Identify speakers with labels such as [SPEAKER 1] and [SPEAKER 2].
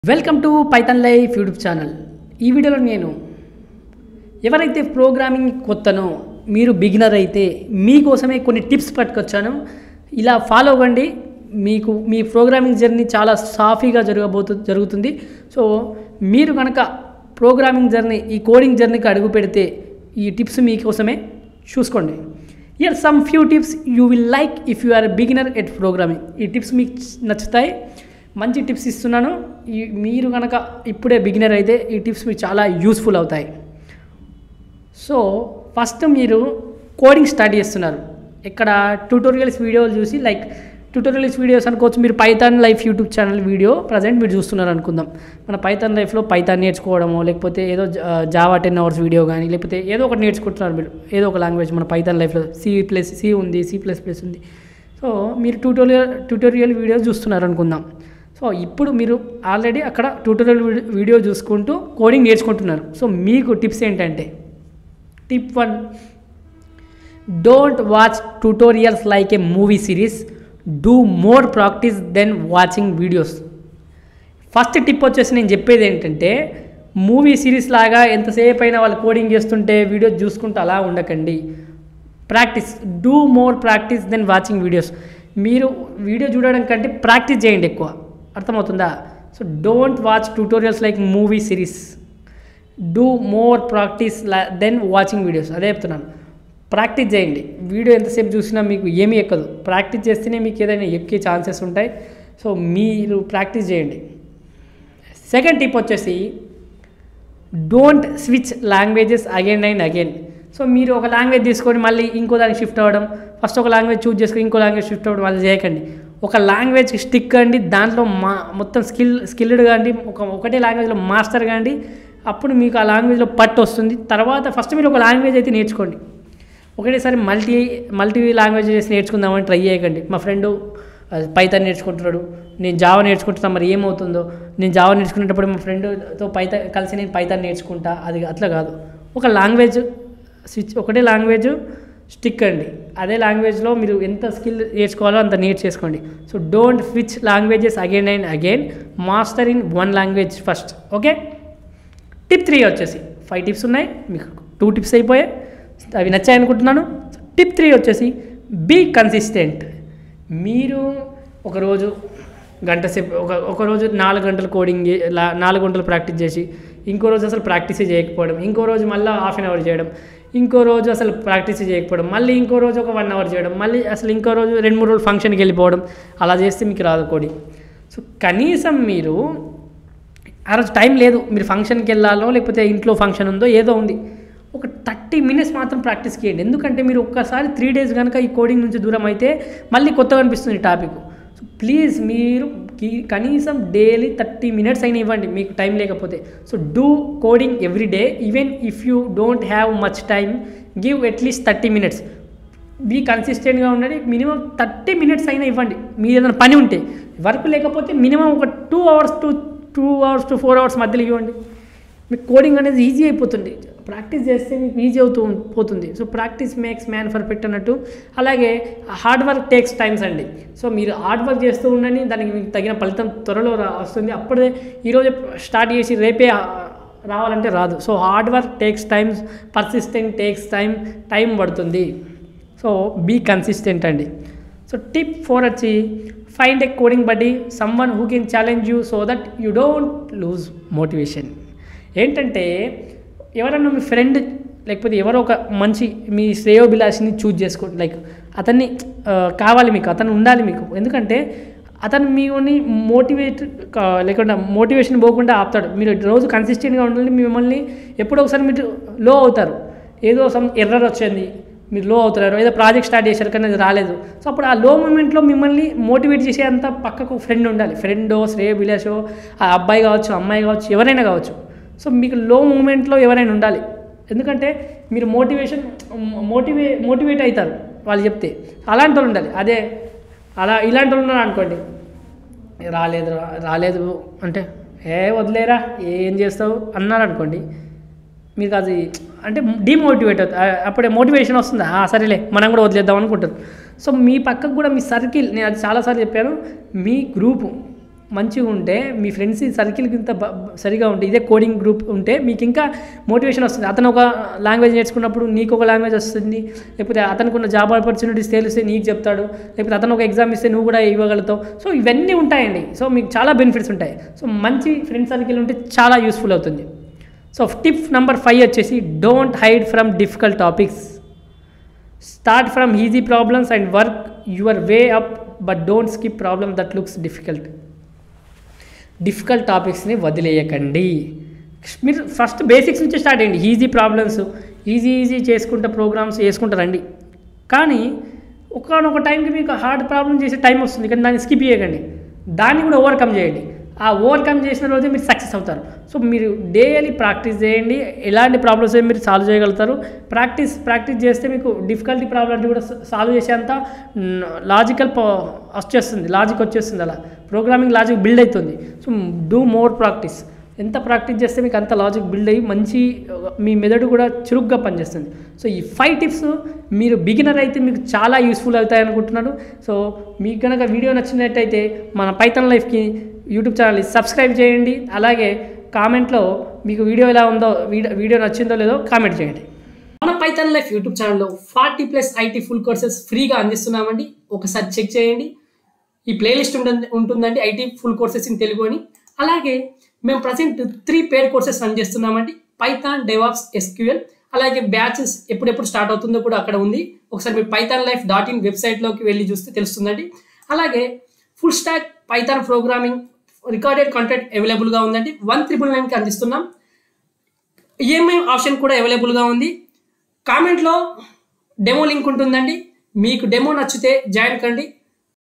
[SPEAKER 1] welcome to Python life YouTube channel ఈ వీడియోలో నేను ఎవరైతే ప్రోగ్రామింగ్ కొత్తనో మీరు బిగినర్ అయితే మీకోసమే కొన్ని టిప్స్ పట్టుకొచ్చాను ఇలా ఫాలో అవ్వండి మీకు మీ ప్రోగ్రామింగ్ జర్నీ చాలా సాఫీగా జరగబోతు జరుగుతుంది సో మీరు కనుక ప్రోగ్రామింగ్ జర్నీ ఈ కోడింగ్ జర్నీకి అడుగు పెడితే ఈ టిప్స్ మీకోసమే చూసుకోండి here some few tips you will like if you are beginner at programming ఈ టిప్స్ మీకు నచ్చుతాయి మంచి టిప్స్ ఇస్తున్నాను ఈ మీరు కనుక ఇప్పుడే బిగినర్ అయితే ఈ టిప్స్ మీకు చాలా యూస్ఫుల్ అవుతాయి సో ఫస్ట్ మీరు కోడింగ్ స్టార్ట్ చేస్తున్నారు ఇక్కడ ట్యూటోరియల్స్ వీడియోలు చూసి లైక్ ట్యూటోరియల్స్ వీడియోస్ అనుకోవచ్చు మీరు Python life YouTube channel video present మీరు చూస్తున్నారు అనుకుందాం మన పైథాన్ లైఫ్లో పైథాన్ నేర్చుకోవడమో లేకపోతే ఏదో జావా టెన్ అవర్స్ వీడియో కానీ లేకపోతే ఏదో ఒకటి నేర్చుకుంటున్నారు మీరు ఏదో ఒక లాంగ్వేజ్ మన పైథాన్ లైఫ్లో సి ప్లస్ సి ఉంది సి ప్లస్ ప్లస్ ఉంది సో మీరు ట్యూటోరియల్ ట్యూటోరియల్ వీడియోస్ చూస్తున్నారు అనుకుందాం సో ఇప్పుడు మీరు ఆల్రెడీ అక్కడ ట్యూటోరియల్ వీడియో చూసుకుంటూ కోడింగ్ నేర్చుకుంటున్నారు సో మీకు టిప్స్ ఏంటంటే tip one don't watch tutorials like a movie series do more practice then watching videos first tip వచ్చేసి నేను చెప్పేది ఏంటంటే మూవీ సిరీస్ లాగా ఎంతసేపు అయినా వాళ్ళు కోడింగ్ చేస్తుంటే వీడియో చూసుకుంటూ అలా ఉండకండి practice do more practice then watching videos మీరు వీడియో చూడడం కంటే ప్రాక్టీస్ చేయండి ఎక్కువ అర్థమవుతుందా so don't watch tutorials like movie series do more practice then watching videos అదే చెప్తున్నాను ప్రాక్టీస్ చేయండి వీడియో ఎంతసేపు చూసినా మీకు ఏమీ ఎక్కదు ప్రాక్టీస్ చేస్తేనే మీకు ఏదైనా ఎక్కే ఛాన్సెస్ ఉంటాయి సో మీరు ప్రాక్టీస్ చేయండి సెకండ్ టిప్ వచ్చేసి don't switch languages again and again so మీరు ఒక లాంగ్వేజ్ తీసుకొని మళ్ళీ ఇంకో దానికి షిఫ్ట్ అవ్వడం ఫస్ట్ ఒక లాంగ్వేజ్ చూజ్ చేసుకొని ఇంకో లాంగ్వేజ్ షిఫ్ట్ అవ్వడం అది చేయకండి ఒక లాంగ్వేజ్కి స్టిక్ అండి దాంట్లో మా మొత్తం స్కిల్ స్కిల్డ్ కాండి ఒక ఒకటే లాంగ్వేజ్లో మాస్టర్ కాండి అప్పుడు మీకు ఆ లాంగ్వేజ్లో పట్టు వస్తుంది తర్వాత ఫస్ట్ మీరు ఒక లాంగ్వేజ్ అయితే నేర్చుకోండి ఒకటేసారి మల్టీ మల్టీ లాంగ్వేజెస్ నేర్చుకుందామని ట్రై చేయకండి మా ఫ్రెండ్ పైథాన్ నేర్చుకుంటున్నాడు నేను జావా నేర్చుకుంటున్నా మరి ఏమవుతుందో నేను జావా నేర్చుకునేటప్పుడు మా ఫ్రెండ్తో పైతా కలిసి నేను పైథాన్ నేర్చుకుంటా అది అట్లా కాదు ఒక లాంగ్వేజ్ స్విచ్ ఒకటే లాంగ్వేజ్ స్టిక్ అండి అదే లాంగ్వేజ్లో మీరు ఎంత స్కిల్ నేర్చుకోవాలో అంత నేర్చేసుకోండి so don't switch languages again and again master in one language first okay tip three వచ్చేసి ఫైవ్ టిప్స్ ఉన్నాయి మీకు టూ టిప్స్ అయిపోయాయి అవి నచ్చాయి అనుకుంటున్నాను టిప్ త్రీ వచ్చేసి బీ కన్సిస్టెంట్ మీరు ఒకరోజు గంట సేపు ఒక ఒకరోజు నాలుగు గంటలు కోడింగ్ చే- లా- నాలుగు గంటలు ప్రాక్టీస్ చేసి ఇంకో రోజు అసలు ప్రాక్టీసే చేయకపోవడం ఇంకో రోజు మళ్ళీ హాఫ్ అన్ అవర్ చేయడం ఇంకో రోజు అసలు ప్రాక్టీస్ చేయకపోవడం మళ్ళీ ఇంకో రోజు ఒక వన్ అవర్ చేయడం మళ్ళీ అసలు ఇంకో రోజు రెండు మూడు రోజులు ఫంక్షన్కి వెళ్ళిపోవడం అలా చేస్తే మీకు రాదు కోడింగ్ సో కనీసం మీరు ఆ రోజు టైం లేదు మీరు ఫంక్షన్కి వెళ్ళాలో లేకపోతే ఇంట్లో ఫంక్షన్ ఉందో ఏదో ఉంది ఒక థర్టీ మినిట్స్ మాత్రం ప్రాక్టీస్ చేయండి ఎందుకంటే మీరు ఒక్కసారి త్రీ డేస్ కనుక ఈ కోడింగ్ నుంచి దూరం అయితే మళ్ళీ కొత్తగా అనిపిస్తుంది టాపిక్ సో ప్లీజ్ మీరు కీ- కనీసం డైలీ థర్టీ మినిట్స్ అయినా ఇవ్వండి మీకు టైం లేకపోతే so do coding every day even if you don't have much time give at least thirty minutes be కన్సిస్టెంట్గా ఉండండి మినిమం థర్టీ మినిట్స్ అయినా ఇవ్వండి మీ ఏదైనా పని ఉంటే వర్క్ లేకపోతే మినిమం ఒక two hours to two hours to four hours మధ్యలో ఇవ్వండి మీకు కోడింగ్ అనేది ఈజీ అయిపోతుంది ప్రాక్టీస్ చేస్తే మీకు ఈజీ అవుతూ ఉం- పోతుంది so practice makes man perfect అన్నట్టు అలాగే హార్డ్ వర్క్ టేక్స్ టైమ్స్ అండి సో మీరు హార్డ్ వర్క్ చేస్తూ ఉండండి దానికి మీకు తగిన ఫలితం త్వరలో రా వస్తుంది అప్పుడే ఈరోజు స్టార్ట్ చేసి రేపే ఆ, రావాలంటే రాదు so hard work takes times persistent takes time time పడుతుంది సో బీ కన్సిస్టెంట్ అండి సో టిప్ ఫోర్ వచ్చి find a coding buddy someone who can challenge you so that you don't lose motivation ఏంటంటే ఎవరన్నా మీ friend లేకపోతే ఎవరో ఒక మంచి మీ శ్రేయోభిలాషిని choose చేసుకోండి లైక్ అతన్ని ఆ, కావాలి మీకు అతను ఉండాలి మీకు ఎందుకంటే అతను మీని మోటివేట్ కా- లేకుండా మోటివేషన్ పోకుండా ఆపుతాడు మీరు రోజు కన్సిస్టెంట్గా ఉండాలి మిమ్మల్ని ఎప్పుడో ఒకసారి మీరు లో అవుతారు ఏదో సమ్ ఎర్రర్ వచ్చింది మీరు లో అవుతున్నారు ఏదో ప్రాజెక్ట్ స్టార్ట్ చేశారు కానీ అది రాలేదు సో అప్పుడు ఆ లో మూమెంట్లో మిమ్మల్ని మోటివేట్ చేసే అంత పక్కకు ఫ్రెండ్ ఉండాలి ఫ్రెండో శ్రేయ విలాసో ఆ అబ్బాయి కావచ్చు అమ్మాయి కావచ్చు ఎవరైనా కావచ్చు సో మీకు లో మూమెంట్లో ఎవరైనా ఉండాలి ఎందుకంటే మీరు మోటివేషన్ మోటివే మోటివేట్ అవుతారు వాళ్ళు చెప్తే అలాంటి వాళ్ళు ఉండాలి అదే అలా ఇలాంటి వాళ్ళు ఉన్నారు అనుకోండి రాలేదు రా- రాలేదు అంటే ఏ వదిలేరా ఏం చేస్తావు అన్నారు అనుకోండి మీకు అది అంటే డిమోటివేట్ అవుతుంది ఆ, అప్పుడే మోటివేషన్ వస్తుందా "ఆ, సరేలే మనం కూడా వదిలేద్దాం అనుకుంటారు సో మీ పక్కకు కూడా మీ సర్కిల్ నేను అది చాలాసార్లు చెప్పాను మీ గ్రూపు మంచిగా ఉంటే మీ ఫ్రెండ్స్ సర్కిల్ ఇంత బ- సరిగా ఉంటే ఇదే కోడింగ్ గ్రూప్ ఉంటే మీకు ఇంకా మోటివేషన్ వస్తుంది అతను ఒక లాంగ్వేజ్ నేర్చుకున్నప్పుడు నీకు ఒక లాంగ్వేజ్ వస్తుంది లేకపోతే అతనికి ఉన్న జాబ్ ఆపర్చునిటీస్ తెలిస్తే నీకు చెప్తాడు లేకపోతే అతను ఒక ఎగ్జామ్ ఇస్తే నువ్వు కూడా ఇవ్వగలుగుతావు సో ఇవన్నీ ఉంటాయండి సో మీకు చాలా బెనిఫిట్స్ ఉంటాయి సో మంచి ఫ్రెండ్ సర్కిల్ ఉంటే చాలా యూస్ఫుల్ అవుతుంది సో టిప్ నెంబర్ ఫైవ్ వచ్చేసి don't hide from difficult topics start from easy problems and work your way up but don't skip problem that looks difficult difficult టాపిక్స్ని వదిలేయకండి మీరు ఫస్ట్ బేసిక్స్ నుంచి స్టార్ట్ చేయండి ఈజీ ప్రాబ్లమ్స్ ఈజీ ఈజీ చేసుకుంటే programs వేసుకుంటూ రండి కానీ ఒకనొక టైంకి మీకు హార్డ్ ప్రాబ్లం చేసే టైం వస్తుంది కానీ దాన్ని స్కిప్ చేయకండి దాన్ని కూడా ఓవర్కమ్ చేయండి ఆ ఓవర్కమ్ చేసిన రోజే మీరు సక్సెస్ అవుతారు సో మీరు డైలీ ప్రాక్టీస్ చేయండి ఎలాంటి ప్రాబ్లమ్స్ మీరు సాల్వ్ చేయగలుగుతారు ప్రాక్టీస్ ప్రాక్టీస్ చేస్తే మీకు డిఫికల్టీ ప్రాబ్లమ్స్ కూడా సాల్వ్ చేసేంత లాజికల్ వచ్చేస్తుంది లాజిక్ వచ్చేస్తుంది అలా ప్రోగ్రామింగ్ లాజిక్ బిల్డ్ అవుతుంది సో డూ మోర్ ప్రాక్టీస్ ఎంత ప్రాక్టీస్ చేస్తే మీకు అంత లాజిక్ బిల్డ్ అయ్యి మంచి మీ మెదడు కూడా చురుగ్గా పనిచేస్తుంది సో ఈ ఫైవ్ టిప్స్ మీరు బిగినర్ అయితే మీకు చాలా యూస్ఫుల్ అవుతాయి అనుకుంటున్నాను సో మీకు కనుక వీడియో నచ్చినట్టయితే మన పైథాన్ లైఫ్కి యూట్యూబ్ ఛానల్ని సబ్స్క్రైబ్ చేయండి అలాగే కామెంట్లో మీకు వీడియో ఎలా ఉందో వీడియో వీడియో నచ్చిందో లేదో కామెంట్ చేయండి మన పైథాన్ లైఫ్ యూట్యూబ్ ఛానల్లో forty plus IT full courses ఫ్రీగా అందిస్తున్నామండి ఒకసారి చెక్ చేయండి ఈ ప్లేలిస్ట్ ఉంటుంది ఉంటుందండి IT full courses in Telugu అని అలాగే మేము present three paid courses run చేస్తున్నామండి పైథాన్ డెవాప్స్ ఎస్క్యూఎల్ అలాగే బ్యాచెస్ ఎప్పుడెప్పుడు స్టార్ట్ అవుతుందో కూడా అక్కడ ఉంది ఒకసారి మీరు పైథాన్ లైఫ్ డాట్ ఇన్ వెబ్సైట్లోకి వెళ్ళి చూస్తే తెలుస్తుందండి అలాగే full stack python programming recorded content అవైలబుల్గా ఉందండి వన్ త్రిబుల్ నైన్కి అందిస్తున్నాం ఈఎంఐ ఆప్షన్ కూడా అవైలబుల్గా ఉంది కామెంట్లో డెమో లింక్ ఉంటుందండి మీకు డెమో నచ్చితే జాయిన్ కండి